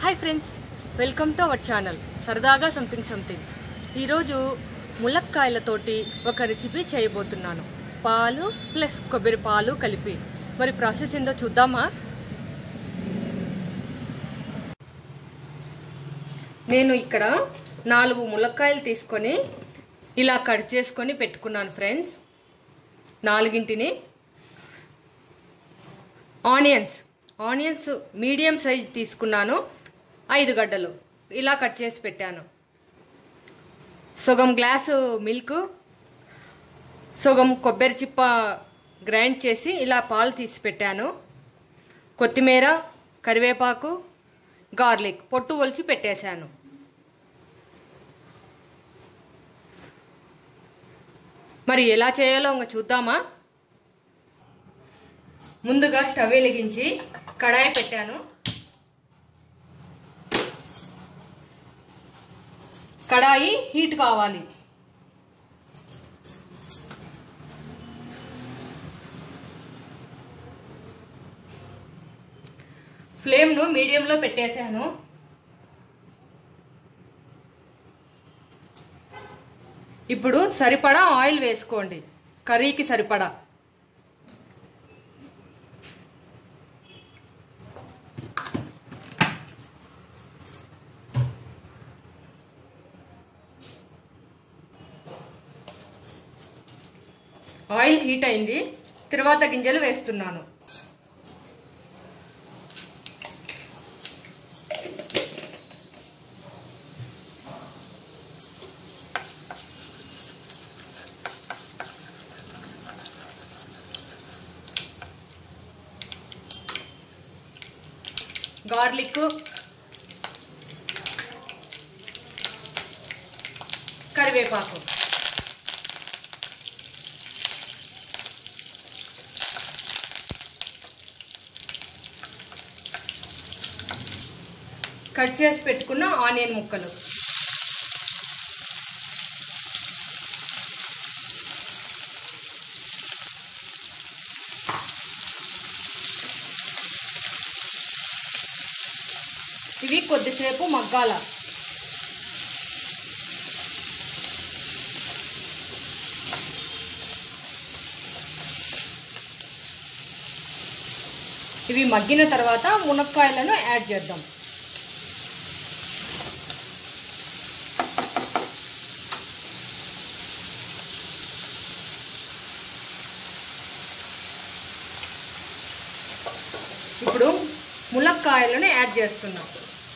hi friends welcome to our channel సరదాగా something something ఈరోజు ములక్కాయలతోటి ఒక రెసిపీ చేయబోతున్నాను పాలు ప్లస్ కొబ్బరి పాలు కలిపి మరి ప్రాసెస్ ఏందో చూద్దామా నేను ఇక్కడ నాలుగు ములక్కాయలు తీసుకొని ఇలా కట్ చేసుకొని పెట్టుకున్నాను ఫ్రెండ్స్ నాలుగింటిని ఆనియన్స్ ఆనియన్స్ మీడియం సైజ్ తీసుకున్నాను ఐదు గడ్డలు ఇలా కట్ చేసి పెట్టాను సగం గ్లాసు మిల్క్ సగం కొబ్బరి చిప్ప గ్రైండ్ చేసి ఇలా పాలు తీసి పెట్టాను కొత్తిమీర కరివేపాకు గార్లిక్ పొట్టు ఒలిచి పెట్టేశాను మరి ఎలా చేయాలో ఇంకా చూద్దామా ముందుగా స్టవ్ వెలిగించి కడాయి పెట్టాను కడాయి హీట్ కావాలి ఫ్లేమ్ను మీడియంలో పెట్టేశాను ఇప్పుడు సరిపడా ఆయిల్ వేసుకోండి కర్రీకి సరిపడా ఆయిల్ హీట్ అయింది తర్వాత గింజలు వేస్తున్నాను గార్లిక్ కరివేపాకు కట్ చేసి పెట్టుకున్న ఆనియన్ ముక్కలు ఇవి కొద్దిసేపు మగ్గాల ఇవి మగ్గిన తర్వాత మునక్కాయలను యాడ్ చేద్దాం ఇప్పుడు ములక్కాయలను యాడ్ చేస్తున్నాం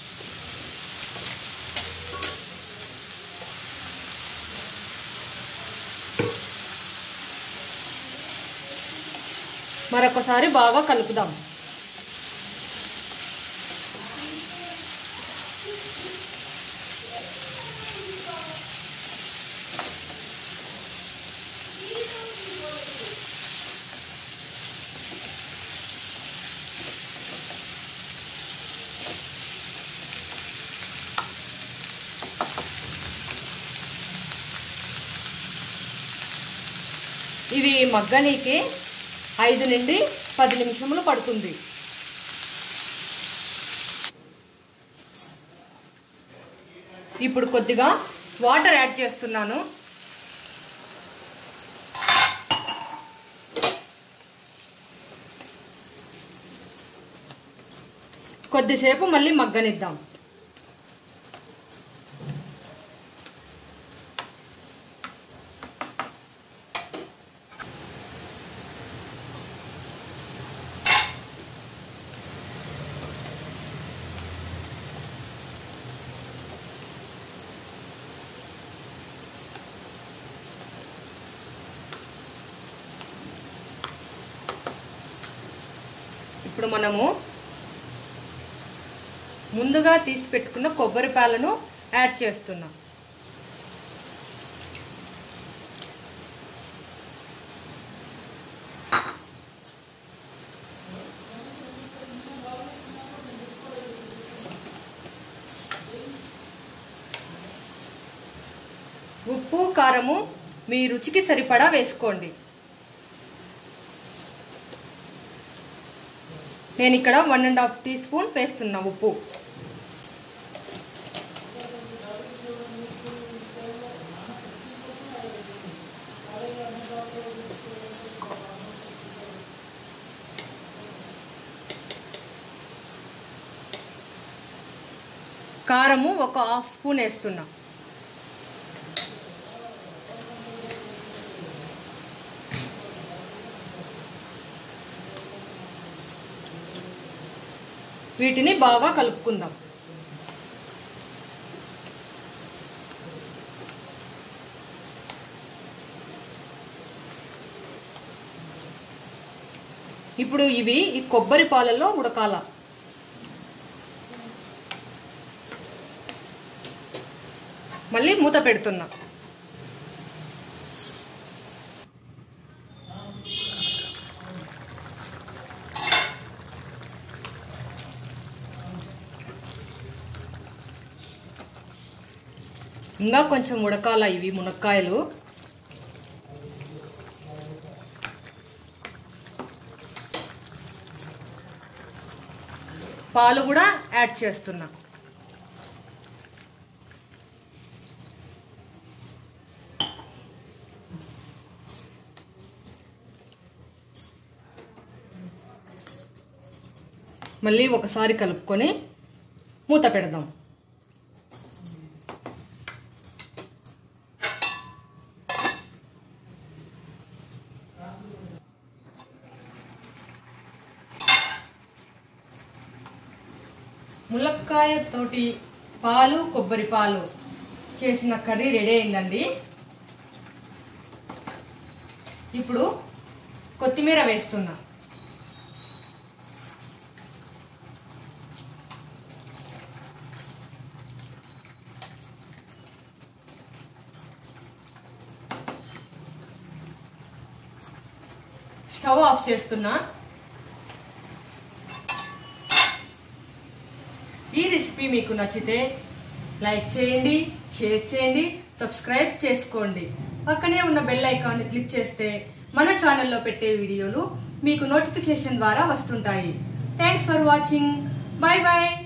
మరొకసారి బాగా కలుపుదాం ఇవి మగ్గనీకి ఐదు నుండి పది నిమిషములు పడుతుంది ఇప్పుడు కొద్దిగా వాటర్ యాడ్ చేస్తున్నాను కొద్దిసేపు మళ్ళీ మగ్గనిద్దాం ఇప్పుడు మనము ముందుగా తీసి పెట్టుకున్న కొబ్బరి పాలను యాడ్ చేస్తున్నాం ఉప్పు కారము మీ రుచికి సరిపడా వేసుకోండి నేను ఇక్కడ one and half teaspoon వేస్తున్నా ఉప్పు కారము ఒక హాఫ్ స్పూన్ వేస్తున్నా వీటిని బాగా కలుపుకుందాం ఇప్పుడు ఇవి ఈ కొబ్బరి పాలలో ఉడకాల మళ్ళీ మూత పెడుతున్నా ఇంకా కొంచెం ఉడకాల ఇవి మునక్కాయలు పాలు కూడా యాడ్ చేస్తున్నా మళ్ళీ ఒకసారి కలుపుకొని మూత పెడదాం ములక్కాయ తోటి పాలు కొబ్బరి పాలు చేసిన కర్రీ రెడీ అయిందండి ఇప్పుడు కొత్తిమీర వేస్తున్నా స్టవ్ ఆఫ్ చేస్తున్నా ఈ రెసిపీ మీకు నచ్చితే లైక్ చేయండి షేర్ చేయండి సబ్స్క్రైబ్ చేసుకోండి పక్కనే ఉన్న బెల్ ఐకాన్ని క్లిక్ చేస్తే మన ఛానల్లో పెట్టే వీడియోలు మీకు నోటిఫికేషన్ ద్వారా వస్తుంటాయి thanks for watching bye bye